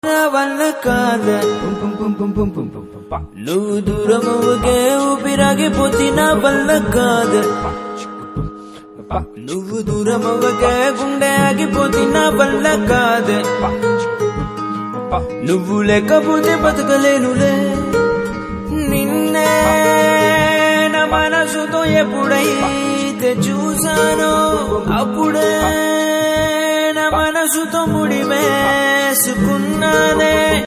నా వల్ల కాద నువ్వు దూరమవుగే ఊపిరాగిపోతే నా వల్ల కాద నువ్వు దూరమవ్వగే గుండె ఆగిపోతే నా వల్ల కాద నువ్వు లేకపోతే బతకలేనులే నిన్నే నా మనసుతో ఎప్పుడైతే చూసానో అప్పుడే నా మనసుతో ముడి వేసుకున్నానే